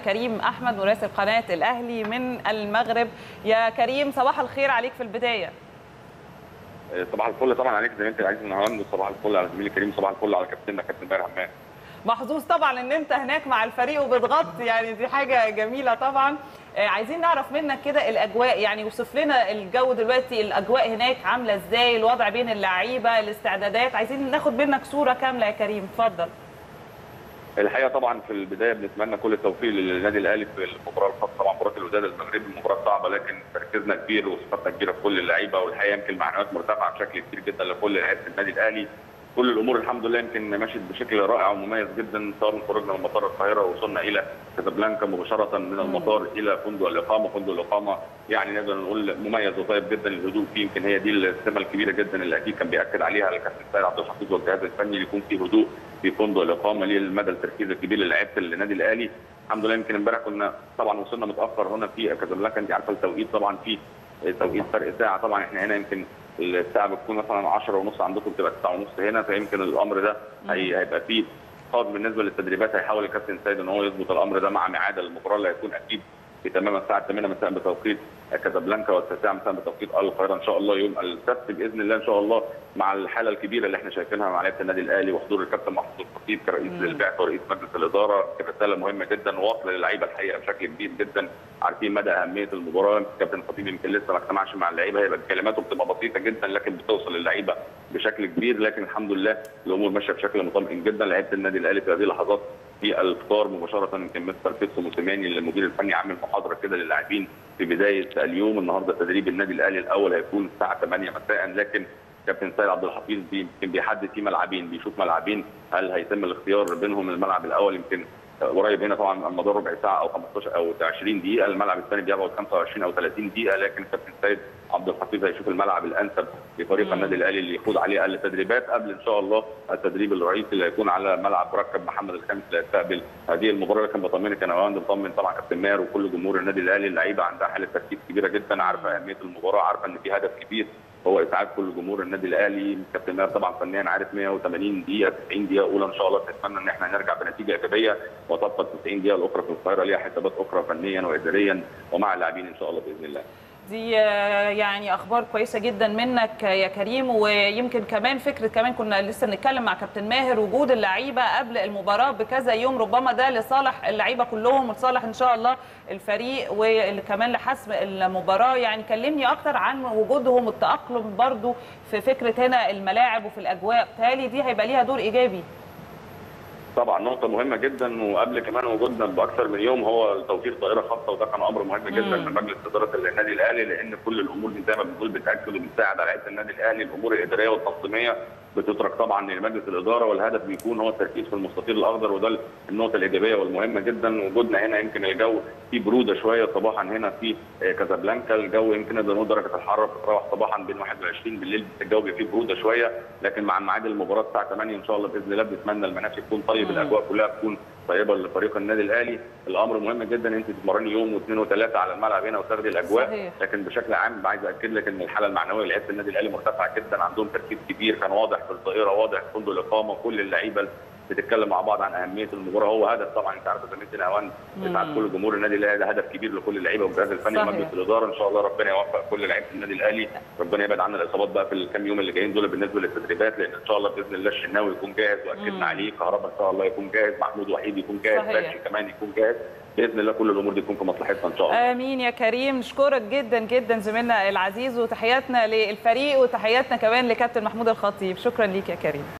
كريم احمد مراسل قناه الاهلي من المغرب يا كريم صباح الخير عليك في البدايه صباح الفل طبعا عليك زي ما انت عايز النهارده صباح الفل على زميلي كريم صباح الفل على كابتننا كابتن ماهر همام محظوظ طبعا ان انت هناك مع الفريق وبتغطي يعني دي حاجه جميله طبعا عايزين نعرف منك كده الاجواء يعني وصف لنا الجو دلوقتي الاجواء هناك عامله ازاي الوضع بين اللعيبه الاستعدادات عايزين ناخد منك صوره كامله يا كريم اتفضل الحقيقه طبعا في البدايه بنتمنى كل التوفيق للنادي الاهلي في المباراه الخاصه طبعا مباراه الوداد المغربي مباراه صعبه لكن تركيزنا كبير وثقتنا كبيره في كل اللعيبه والحقيقه يمكن المعنويات مرتفعه بشكل كبير جدا لكل لعيبه النادي الاهلي كل الامور الحمد لله يمكن مشيت بشكل رائع ومميز جدا سواء خرجنا من مطار القاهره ووصلنا الى كازابلانكا مباشره من المطار الى فندق الاقامه فندق الاقامه يعني نقدر نقول مميز وطيب جدا الهدوء فيه يمكن هي دي السمه الكبيره جدا اللي اكيد كان بياكد عليها الكابتن سيد عبد الحفيظ والجهاز الفني يكون في هدوء في فندق الاقامه للمدى التركيز الكبير للاعيبه النادي الاهلي الحمد لله يمكن امبارح كنا طبعا وصلنا متاخر هنا في كازابلانكا انت عارفه التوقيت طبعا في توقيت فرق ساعه طبعا احنا هنا يمكن الساعه بتكون مثلا 10 ونص عندكم بتبقى 9 ونص هنا فيمكن الامر ده هي هيبقى فيه خاص بالنسبه للتدريبات هيحاول الكابتن سيد ان هو يظبط الامر ده مع ميعاد المباراه اللي هيكون اكيد في تمام الساعه 8 مساء بتوقيت كازابلانكا والتاسعه مساء بتوقيت القاهره ان شاء الله يوم السبت باذن الله ان شاء الله مع الحاله الكبيره اللي احنا شايفينها مع لعيبه النادي الاهلي وحضور الكابتن محمود الخطيب كرئيس للبعثه ورئيس مجلس الاداره رساله مهمه جدا واصله للعيبه الحقيقه بشكل كبير جدا عارفين مدى اهميه المباراه الكابتن الخطيب يمكن لسه ما اجتمعش مع اللعيبه هيبقى كلماته بتبقى بسيطه جدا لكن بتوصل للعيبه بشكل كبير لكن الحمد لله الامور ماشيه بشكل مطمئن جدا لعيبه النادي الاهلي في هذه اللحظات في الفطار مباشره يمكن مستر بيتسو موسيماني المدير الفني عامل محاضره كده للاعبين في بدايه اليوم النهارده تدريب النادي الاهلي الاول هيكون الساعه 8 مساء لكن كابتن سيد عبد الحفيظ يمكن بيحدد في ملعبين بيشوف ملعبين هل هيتم الاختيار بينهم الملعب الاول يمكن قريب هنا طبعا المدار ربع ساعه او 15 او 20 دقيقه الملعب الثاني بيقعد 25 او 30 دقيقه لكن كابتن سيد عبد الحفيظ هيشوف الملعب الانسب لفريق النادي الاهلي اللي يخوض عليه التدريبات قبل ان شاء الله التدريب الرئيسي اللي هيكون على ملعب مركب محمد الخامس اللي هيستقبل هذه المباراه لكن بطمنك انا وأنا بطمن طبعا كابتن ماهر وكل جمهور النادي الاهلي اللعيبه عندها حاله تركيز كبيره جدا عارفه اهميه المباراه عارفه ان في هدف كبير هو اسعاد كل جمهور النادي الاهلي كابتن ماهر طبعا فنيا عارف 180 دقيقه 90 دقيقه اولى ان شاء الله نتمنى ان احنا نرجع بنتيجه ايجابيه وتبقى 90 دقيقه الاخرى في القاهره ليها حسابات اخرى فنيا واداريا ومع اللاعبين ان شاء الله باذن الله. دي يعني اخبار كويسه جدا منك يا كريم ويمكن كمان فكره كمان كنا لسه بنتكلم مع كابتن ماهر وجود اللعيبه قبل المباراه بكذا يوم ربما ده لصالح اللعيبه كلهم ولصالح ان شاء الله الفريق وكمان لحسم المباراه يعني كلمني اكتر عن وجودهم والتاقلم برضو في فكره هنا الملاعب وفي الاجواء بالتالي دي هيبقى ليها دور ايجابي طبعا نقطة مهمة جدا وقبل كمان وجودنا بأكثر من يوم هو توفير طائرة خاصة وده كان أمر مهم جدا من مجلس إدارة النادي الأهلي لأن كل الأمور دي زي ما بنقول بتأكد وبتساعد على لعيبة النادي الأهلي الأمور الإدارية والتنظيمية بتترك طبعا لمجلس الاداره والهدف بيكون هو التركيز في المستطيل الاخضر وده النقطه الايجابيه والمهمه جدا وجودنا هنا يمكن الجو فيه بروده شويه صباحا هنا في كازابلانكا الجو يمكن نقدر نقول درجه الحراره بتتراوح صباحا بين 21 بالليل الجو بيبقى فيه بروده شويه لكن مع ميعاد المباراه الساعه 8 ان شاء الله باذن الله بنتمنى المناخ يكون طيب الاجواء كلها تكون طيبه لفريق النادي الاهلي الامر مهم جدا انت تتمرني يوم واثنين وثلاثه على الملعب هنا وتاخدي الاجواء صحيح. لكن بشكل عام عايز اكد لك ان الحاله المعنويه لعيبه النادي الاهلي مرتفعه جدا عندهم تركيز كبير كان واضح في الطائره واضح في فندق الاقامه كل اللعيبه بتتكلم مع بعض عن اهميه المباراه هو هدف طبعا انت عارف زميلتي نهوان اسعاد كل جمهور النادي الاهلي ده هدف كبير لكل اللعيبه والجهاز الفني صحيح. ومجلس الاداره ان شاء الله ربنا يوفق كل لعيبه النادي الاهلي ربنا يبعد عنا الاصابات بقى في الكام يوم اللي جايين دول بالنسبه للتدريبات لان ان شاء الله باذن الله الشناوي يكون جاهز واكدنا عليه كهرباء ان شاء الله يكون جاهز محمود وحيد يكون جاهز صحيح. باتشي كمان يكون جاهز باذن الله كل الامور دي تكون في مصلحتنا ان شاء الله امين يا كريم نشكرك جدا جدا زميلنا العزيز وتحياتنا للفريق وتحياتنا كمان لكابتن محمود الخطيب شكرا ليك يا كريم